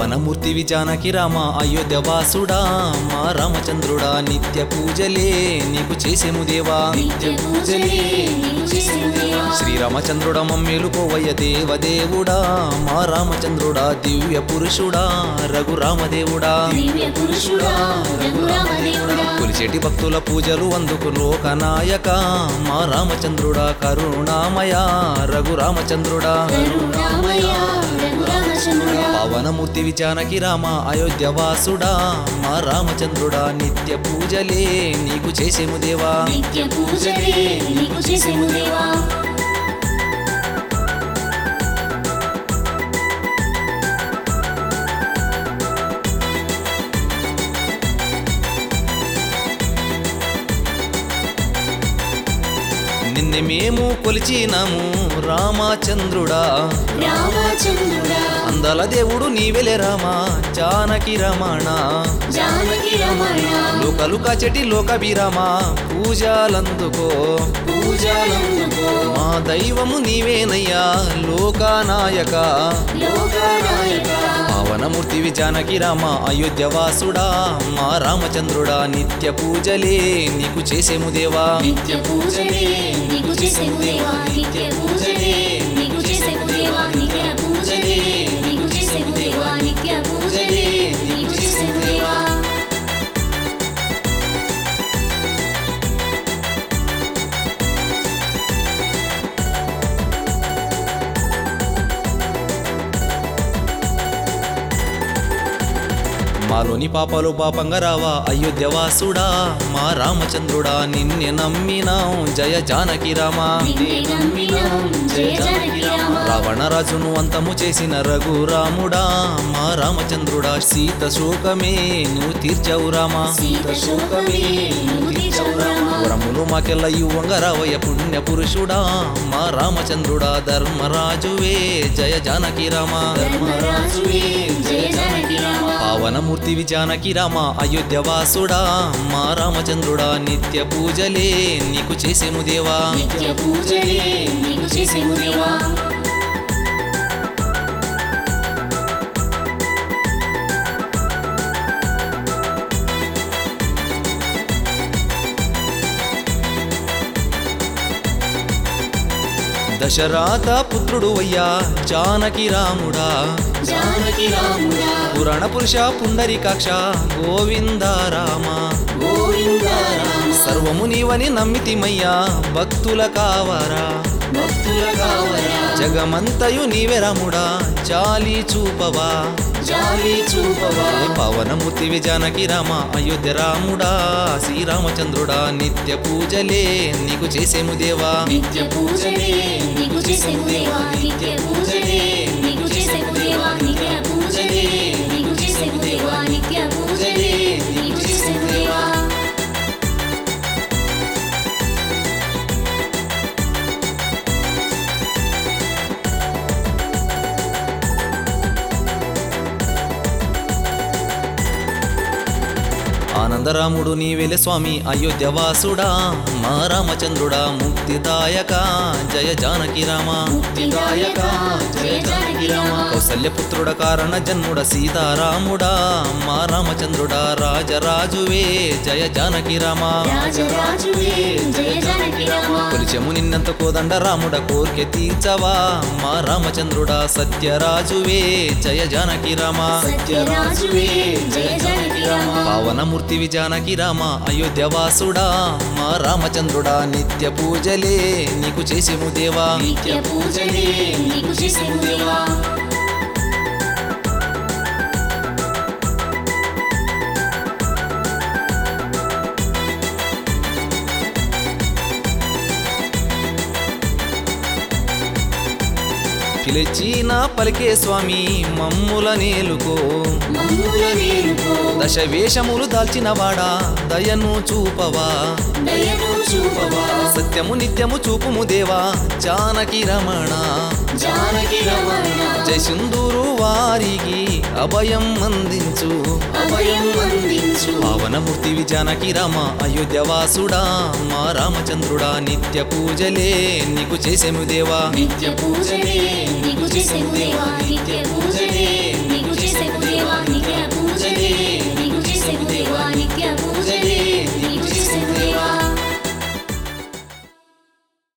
పవనమూర్తి విజానకి రామ అయోధ్య వాసుడా మా రామచంద్రుడా నిత్య పూజలే నీకు చేసేము దేవా నిత్య పూజలే నీకు చేసేము దేవా శ్రీరామచంద్రుడ మమ్మేలుకోవయ్య దేవదేవుడా మా రామచంద్రుడా దివ్య పురుషుడా రఘురామదేవుడా దివ్య పురుషుడా రఘురామదేవుడా కొలిచేటి భక్తుల పూజలు అందుకు లోకనాయక మా రామచంద్రుడా కరుణామయ రఘురామచంద్రుడా కరుణామయ రఘురామచంద్రుడా పవనమూర్తి విచానకి రామ అయోధ్య వాసుడా మా రామచంద్రుడా నిత్య పూజలే నీకు చేసేము దేవా నిత్య పూజలే నీకు చేసేము దేవా నిన్నే మేము కొలిచినాము రామచంద్రుడా రామచంద్రుడా అందల దేవుడు నీవెలే రామ జానకి రమణ జానకి రమణ లోకలు కాచెటి లోకభిరామ పూజలందుకో పూజలందుకో మా దైవము నీవేనయ్యా లోకానాయక లోకనాయక పవనమూర్తి విజానకి రామ అయోధ్య వాసుడా మా రామచంద్రుడా నిత్య పూజలే నీకు చేసేము దేవా నిత్య పూజలే నీకు చేసేము దేవా నిత్య పూజలే నీకు చేసేము దేవా నిత్య పూజలే నీకు చేసేము దేవా నిత్య పూజలే నీకు చేసేము దేవా మాలోని పాపాలు పాపంగా రావా అయోధ్య వాసుడా మా రామచంద్రుడా నిన్నే నమ్మినాం జయ జానకి రామా నిన్నే నమ్మినాం జయ జానకి రామ రావణ రాజును అంతము చేసిన రఘురాముడా మా రామచంద్రుడా సీత శోకమే నువ్వు తీర్చవు రామా సీత శోకమే నువ్వు తీర్చవు రామ వరములు మాకెల్ల యువంగా రావయ్య పుణ్య పురుషుడా మా రామచంద్రుడా ధర్మరాజువే జయ జానకి రామా ధర్మరాజువే జయ జానకి రామ పావనమూర్తి విజానకి రామ అయోధ్య వాసుడా మా రామచంద్రుడా నిత్య పూజలే నీకు చేసేము దేవా నిత్య పూజలే నీకు చేసేము దేవా దశరాథ పుత్రుడు అయ్యా జానకి రాముడా జానకి రాముడా పురాణ పురుష పుండరీకాక్ష గోవింద రామ గోవింద రామ సర్వము నీవని నమ్మితిమయ్యా భక్తుల కావరా భక్తుల కావరా జగమంతయు నీవే రాముడా చాలి చూపవా జాలి చూపవా పవనమూర్తి విజానకి రామ అయోధ్య రాముడా శ్రీరామచంద్రుడా నిత్య పూజలే నీకు చేసేము దేవా నిత్య పూజలే నీకు చేసేము దేవా నిత్య పూజలే నీకు చేసేము దేవా నిత్య పూజలే నీకు చేసేము దేవా నిత్య పూజలే నీకు చేసేము దేవా ఆనందరాముడు నీవెలె స్వామి అయోధ్య వాసుడా మా రామచంద్రుడా ముక్తిదాయక జయ జానకి రామ ముక్తిదాయక జయ జానకి రామ కౌసల్యపుత్రుడ కారణ జన్ముడ సీతారాముడా మా రామచంద్రుడా రాజరాజువే జయ జానకి రామ రాజరాజువే జయ జానకి రామ కొలిచెము నిన్నంత కోదండ రాముడ కోర్కె తీర్చవా మా రామచంద్రుడా సత్యరాజువే జయ జానకి రామ సత్యరాజువే జయ జానకి రామ పావనమూర్తి విజానకి రామ అయోధ్య వాసుడా మా రామచంద్రుడా నిత్య పూజలే నీకు చేసేము దేవా నిత్య పూజలే నీకు చేసేము దేవా పిలిచిన పలికే స్వామి మమ్ముల నేలుకో మమ్ముల నేలుకో దశ వేషములు దాల్చిన వాడా దయను చూపవా దయను చూపవా సత్యము నిత్యము చూపుము దేవా జానకి రమణ జానకి రమణ జయ సింధూరు వారికి అభయం అందించు అభయం అందించు పావనమూర్తి విజానకి రామ అయోధ్య వాసుడా మా రామచంద్రుడా నిత్య పూజలే నీకు చేసేము దేవా నిత్య పూజలే నీకు చేసేము దేవా నిత్య పూజలే నీకు చేసేము దేవా దేవా నిత్య పూజలే